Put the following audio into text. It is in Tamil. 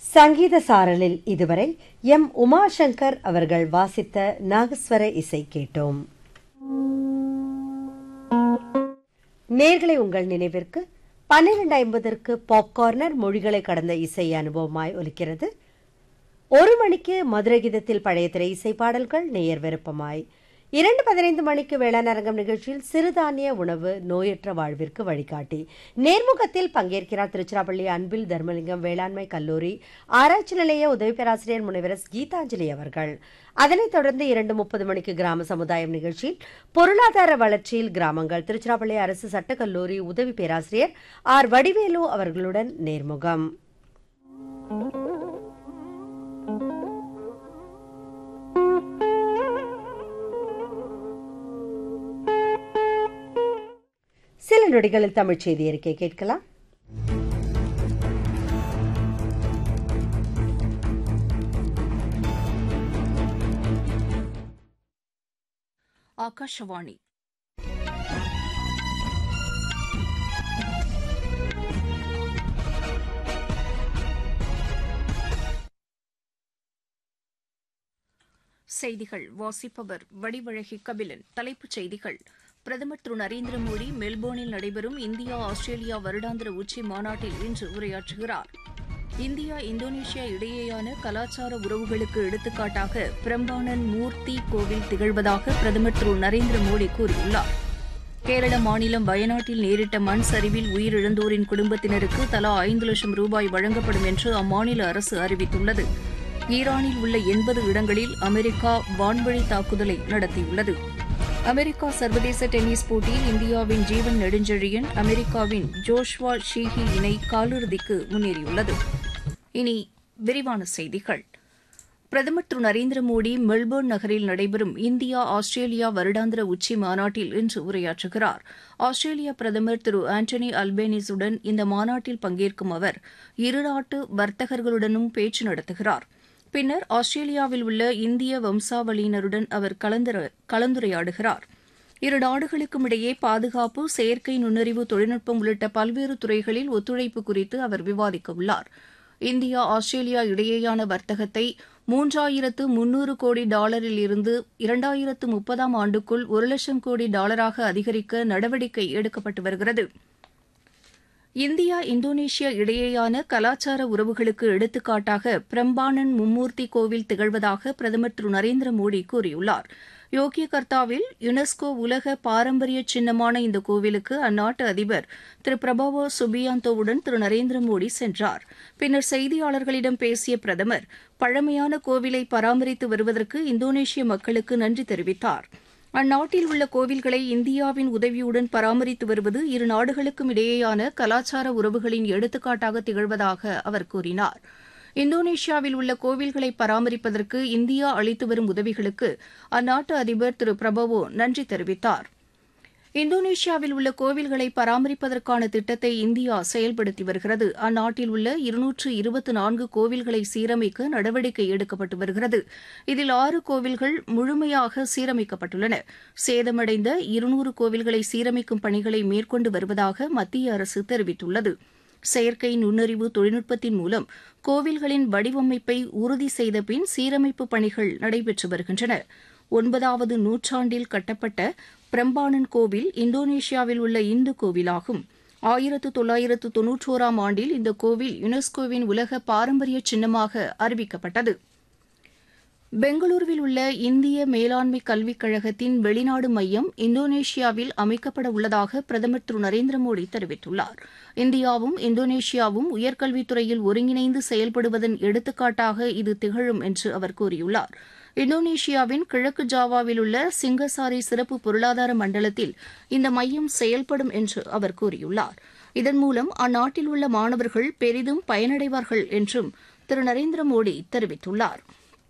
சங்கீத சாரலில் இதுவரை எம் உமாசங்கர் அவர்கள் வாசித்த நாகஸ்வர இசை கேட்டோம் நேர்களை உங்கள் நினைவிற்கு பன்னிரண்டு ஐம்பதற்கு பாப்கார்னர் மொழிகளை கடந்த இசை அனுபவமாய் ஒலிக்கிறது ஒரு மணிக்கு மதுரை கீதத்தில் பழைய திரை இசை பாடல்கள் நேயர் விருப்பமாய் இரண்டு பதினைந்து மணிக்கு வேளாண் அரங்கம் நிகழ்ச்சியில் சிறுதானிய உணவு நோயற்ற வாழ்விற்கு வழிகாட்டி நேர்முகத்தில் பங்கேற்கிறார் திருச்சிராப்பள்ளி அன்பில் தர்மலிங்கம் வேளாண்மை கல்லூரி ஆராய்ச்சி நிலைய உதவி பேராசிரியர் முனைவர் எஸ் கீதாஞ்சலி அவர்கள் அதனைத் தொடர்ந்து இரண்டு முப்பது மணிக்கு கிராம சமுதாயம் நிகழ்ச்சியில் பொருளாதார வளர்ச்சியில் கிராமங்கள் திருச்சிராப்பள்ளி அரசு சட்டக்கல்லூரி உதவி பேராசிரியர் ஆர் வடிவேலு அவர்களுடன் நேர்முகம் சில நொடிகளில் தமிழ்ச் செய்தி அறிக்கை கேட்கலாம் ಆಕಾಶವಾಣಿ செய்திகள் வாசிப்பவர் வடிவழகி கபிலன் தலைப்புச் செய்திகள் பிரதமர் திரு நரேந்திர மோடி மெல்போர்னில் நடைபெறும் இந்தியா ஆஸ்திரேலியா வருடாந்திர உச்சி மாநாட்டில் இன்று உரையாற்றுகிறார் இந்தியா இந்தோனேஷியா இடையேயான கலாச்சார உறவுகளுக்கு எடுத்துக்காட்டாக பிரம்பானன் மூர்த்தி கோவில் திகழ்வதாக பிரதமர் திரு நரேந்திர மோடி கூறியுள்ளார் கேரள மாநிலம் வயநாட்டில் நேரிட்ட மண் சரிவில் உயிரிழந்தோரின் குடும்பத்தினருக்கு தலா ஐந்து லட்சம் ரூபாய் வழங்கப்படும் என்று அம்மாநில அரசு அறிவித்துள்ளது ஈரானில் உள்ள எண்பது இடங்களில் அமெரிக்கா வான்வழி தாக்குதலை நடத்தியுள்ளது அமெரிக்கா சர்வதேச டென்னிஸ் போட்டியில் இந்தியாவின் ஜீவன் நெடுஞ்செழியன் அமெரிக்காவின் ஜோஷ்வா ஷீஹி இணை காலிறுதிக்கு முன்னேறியுள்ளது இனி விரிவான செய்திகள் பிரதமர் திரு நரேந்திர மோடி மெல்போர்ன் நகரில் நடைபெறும் இந்தியா ஆஸ்திரேலியா வருடாந்திர உச்சி மாநாட்டில் இன்று உரையாற்றுகிறார் ஆஸ்திரேலிய பிரதமர் திரு ஆண்டனி அல்பேனிஸுடன் இந்த மாநாட்டில் பங்கேற்கும் அவர் இருநாட்டு வர்த்தகர்களுடனும் பேச்சு நடத்துகிறார் பின்னர் ஆஸ்திரேலியாவில் உள்ள இந்திய வம்சாவளியினருடன் அவர் கலந்துரையாடுகிறார் இரு நாடுகளுக்கும் இடையே பாதுகாப்பு செயற்கை நுண்ணறிவு தொழில்நுட்பம் உள்ளிட்ட பல்வேறு துறைகளில் ஒத்துழைப்பு குறித்து அவர் விவாதிக்க உள்ளார் இந்தியா ஆஸ்திரேலியா இடையேயான வர்த்தகத்தை மூன்றாயிரத்து முன்னூறு கோடி டாலரில் இருந்து இரண்டாயிரத்து முப்பதாம் ஆண்டுக்குள் ஒரு லட்சம் கோடி டாலராக அதிகரிக்க நடவடிக்கை எடுக்கப்பட்டு வருகிறது இந்தியா இந்தோனேஷியா இடையேயான கலாச்சார உறவுகளுக்கு எடுத்துக்காட்டாக பிரம்பானன் மும்மூர்த்தி கோவில் திகழ்வதாக பிரதமர் திரு நரேந்திர மோடி கூறியுள்ளார் யோக்கியகர்த்தாவில் யுனெஸ்கோ உலக பாரம்பரிய சின்னமான இந்த கோவிலுக்கு அந்நாட்டு அதிபர் திரு பிரபாவோ சுபியாந்தோவுடன் திரு நரேந்திர மோடி சென்றார் பின்னர் செய்தியாளர்களிடம் பேசிய பிரதமர் பழமையான கோவிலை பராமரித்து வருவதற்கு இந்தோனேஷிய மக்களுக்கு நன்றி தெரிவித்தார் அந்நாட்டில் உள்ள கோவில்களை இந்தியாவின் உதவியுடன் பராமரித்து வருவது இரு நாடுகளுக்கும் இடையேயான கலாச்சார உறவுகளின் எடுத்துக்காட்டாக திகழ்வதாக அவர் கூறினார் இந்தோனேஷியாவில் உள்ள கோவில்களை பராமரிப்பதற்கு இந்தியா அளித்து வரும் உதவிகளுக்கு அந்நாட்டு அதிபர் திரு பிரபவோ நன்றி தெரிவித்தார் இந்தோனேஷியாவில் உள்ள கோவில்களை பராமரிப்பதற்கான திட்டத்தை இந்தியா செயல்படுத்தி வருகிறது அந்நாட்டில் உள்ள இருநூற்று இருபத்தி நான்கு கோவில்களை சீரமைக்க நடவடிக்கை எடுக்கப்பட்டு வருகிறது இதில் ஆறு கோவில்கள் முழுமையாக சீரமைக்கப்பட்டுள்ளன சேதமடைந்த இருநூறு கோவில்களை சீரமைக்கும் பணிகளை மேற்கொண்டு வருவதாக மத்திய அரசு தெரிவித்துள்ளது செயற்கை நுண்ணறிவு தொழில்நுட்பத்தின் மூலம் கோவில்களின் வடிவமைப்பை உறுதி செய்த பின் சீரமைப்பு பணிகள் நடைபெற்று வருகின்றன ஒன்பதாவது நூற்றாண்டில் கட்டப்பட்ட பிரம்பானன் கோவில் இந்தோனேஷியாவில் உள்ள இந்து கோவிலாகும் ஆயிரத்து தொள்ளாயிரத்து தொன்னூற்றோராம் ஆண்டில் இந்த கோவில் யுனெஸ்கோவின் உலக பாரம்பரிய சின்னமாக அறிவிக்கப்பட்டது பெங்களூருவில் உள்ள இந்திய மேலாண்மை கல்விக் கழகத்தின் வெளிநாடு மையம் இந்தோனேஷியாவில் அமைக்கப்பட உள்ளதாக பிரதமர் திரு நரேந்திர மோடி தெரிவித்துள்ளார் இந்தியாவும் இந்தோனேஷியாவும் உயர்கல்வித்துறையில் ஒருங்கிணைந்து செயல்படுவதன் எடுத்துக்காட்டாக இது திகழும் என்று அவர் கூறியுள்ளார் இந்தோனேஷியாவின் கிழக்கு ஜாவாவில் உள்ள சிங்கசாரி சிறப்பு பொருளாதார மண்டலத்தில் இந்த மையம் செயல்படும் என்று அவர் கூறியுள்ளார் இதன் மூலம் அந்நாட்டில் உள்ள மாணவர்கள் பெரிதும் பயனடைவார்கள் என்றும் திரு நரேந்திர மோடி தெரிவித்துள்ளாா்